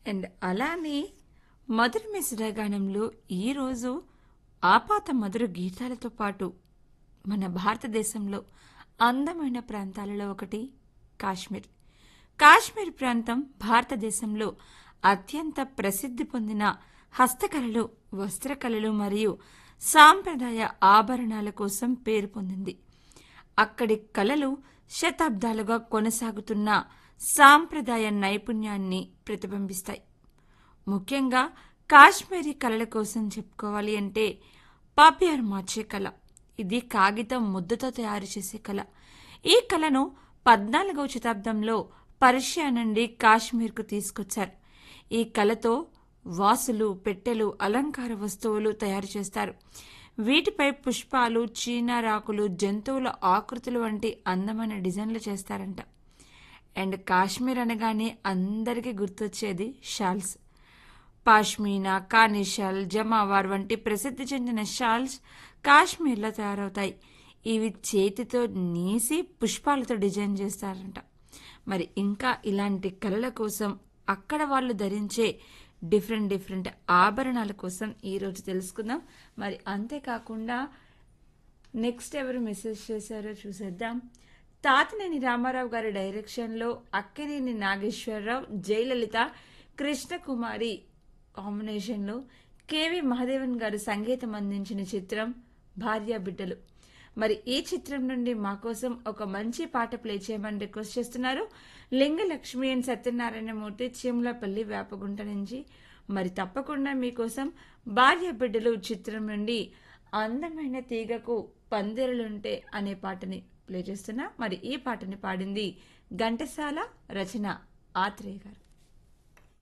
and అలానే మధుర మిశ్ర గానంలో ఈరోజు ఆపాత మధుర గీతాలతో పాటు మన భారతదేశంలో అందమైన ప్రాంతాలలో ఒకటి కాశ్మీర్ కాశ్మీర్ ప్రాంతం భారతదేశంలో అత్యంత ప్రసిద్ధి పొందిన హస్తకళలు వస్త్రకళలు మరియు సాంప్రదాయ ఆభరణాల కోసం పేరు పొందింది అక్కడి కళలు శతాబ్దాలుగా కొనసాగుతున్న సాంప్రదాయ నైపుణ్యాన్ని ప్రతిబింబిస్తాయి ముఖ్యంగా కాశ్మీరీ కళల కోసం చెప్పుకోవాలి అంటే పాపియర్ మార్చే కళ ఇది కాగితం ముద్దతో తయారు చేసే కళ ఈ కళను పద్నాలుగవ శతాబ్దంలో పర్షియా నుండి కాశ్మీర్కు తీసుకొచ్చారు ఈ కళతో వాసులు పెట్టెలు అలంకార వస్తువులు తయారు చేస్తారు వీటిపై పుష్పాలు చీనారాకులు జంతువుల ఆకృతులు వంటి అందమైన డిజైన్లు చేస్తారంట అండ్ కాశ్మీర్ అనగానే అందరికీ గుర్తొచ్చేది షాల్స్ పాష్మీనా కానిషాల్ జమావార్ వంటి ప్రసిద్ధి చెందిన షాల్స్ కాశ్మీర్లో తయారవుతాయి ఇవి చేతితో నేసి పుష్పాలతో డిజైన్ చేస్తారంట మరి ఇంకా ఇలాంటి కళల కోసం అక్కడ వాళ్ళు ధరించే డిఫరెంట్ డిఫరెంట్ ఆభరణాల కోసం ఈరోజు తెలుసుకుందాం మరి అంతేకాకుండా నెక్స్ట్ ఎవరు మెసేజ్ చేశారో చూసేద్దాం తాతినేని రామారావు గారి డైరెక్షన్లో అక్కినేని నాగేశ్వరరావు జయలలిత కృష్ణకుమారి కాంబినేషన్లో కేవి మహాదేవన్ గారు సంగీతం అందించిన చిత్రం భార్య బిడ్డలు మరి ఈ చిత్రం నుండి మా కోసం ఒక మంచి పాట ప్లే చేయమని రిక్వెస్ట్ చేస్తున్నారు లింగలక్ష్మి అండ్ సత్యనారాయణమూర్తి చీమలపల్లి వేపగుంట నుంచి మరి తప్పకుండా మీకోసం భార్య బిడ్డలు చిత్రం నుండి అందమైన తీగకు పందిరులుంటే అనే పాటని ప్లే చేస్తున్నా మరి ఈ పాటని పాడింది ఘంటసాల రచన ఆత్రేయ గారు